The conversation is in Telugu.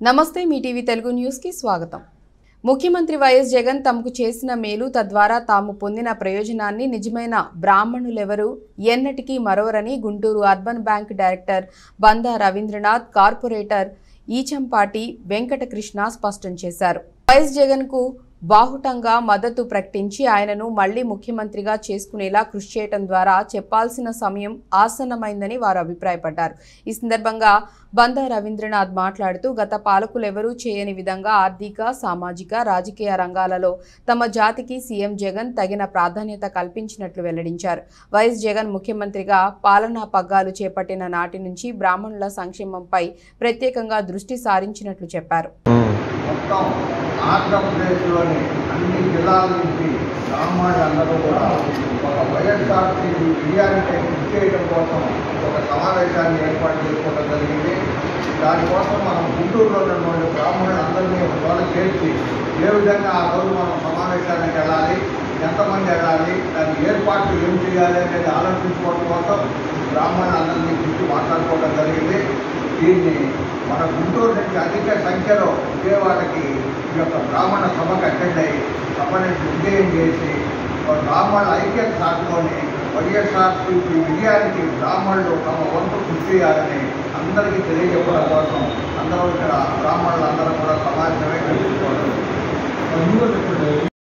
నమస్తే మీ టీవీ తెలుగు న్యూస్కి స్వాగతం ముఖ్యమంత్రి వైఎస్ జగన్ తమకు చేసిన మేలు తద్వారా తాము పొందిన ప్రయోజనాన్ని నిజమైన బ్రాహ్మణులెవరూ ఎన్నటికీ మరవరని Guntur urban bank director Banda Ravindranath corporator Echampati Venkatakrishna స్పష్టం చేశారు వైఎస్ జగన్కు బాహుటంగా మద్దతు ప్రకటించి ఆయనను మళ్లీ ముఖ్యమంత్రిగా చేసుకునేలా కృషి చేయడం ద్వారా చెప్పాల్సిన సమయం ఆసన్నమైందని వారు అభిప్రాయపడ్డారు ఈ సందర్భంగా బందా రవీంద్రనాథ్ మాట్లాడుతూ గత పాలకులెవరూ చేయని విధంగా ఆర్థిక సామాజిక రాజకీయ రంగాలలో తమ జాతికి సీఎం జగన్ తగిన ప్రాధాన్యత కల్పించినట్లు వెల్లడించారు వైఎస్ జగన్ ముఖ్యమంత్రిగా పాలనా పగ్గాలు చేపట్టిన నాటి నుంచి బ్రాహ్మణుల సంక్షేమంపై ప్రత్యేకంగా దృష్టి సారించినట్లు చెప్పారు మొత్తం ఆంధ్రప్రదేశ్లోని అన్ని జిల్లాల నుంచి బ్రాహ్మణులందరూ కూడా ఒక వైఎస్ఆర్సీపీ విజయానికి కృషి చేయడం కోసం ఒక సమావేశాన్ని ఏర్పాటు చేసుకోవడం జరిగింది దానికోసం మనం గుంటూరులో ఉన్నటువంటి బ్రాహ్మణులందరినీ ఒక చోట చేర్చి ఏ విధంగా ఆ రోజు మనం సమావేశానికి వెళ్ళాలి ఎంతమంది వెళ్ళాలి దాని ఏర్పాట్లు ఏం చేయాలి అనేది ఆలోచించుకోవడం కోసం బ్రాహ్మణులందరినీ పిలిచి మాట్లాడుకోవడం జరిగింది దీన్ని మన గుంటూరు నుంచి అధిక సంఖ్యలో విజయవాడకి ఈ యొక్క బ్రాహ్మణ సభకు అటెండ్ అయ్యి సభని విజయం చేసి ఒక బ్రాహ్మణుల ఐక్యత సాటుకొని వైఎస్ఆర్సీపీ విజయానికి బ్రాహ్మణులు తమ వంతు కృషి చేయాలని అందరికీ తెలియజెప్పడం కోసం అందరూ ఇక్కడ బ్రాహ్మణులు అందరూ కూడా సమాజమే తెలుసుకోవడం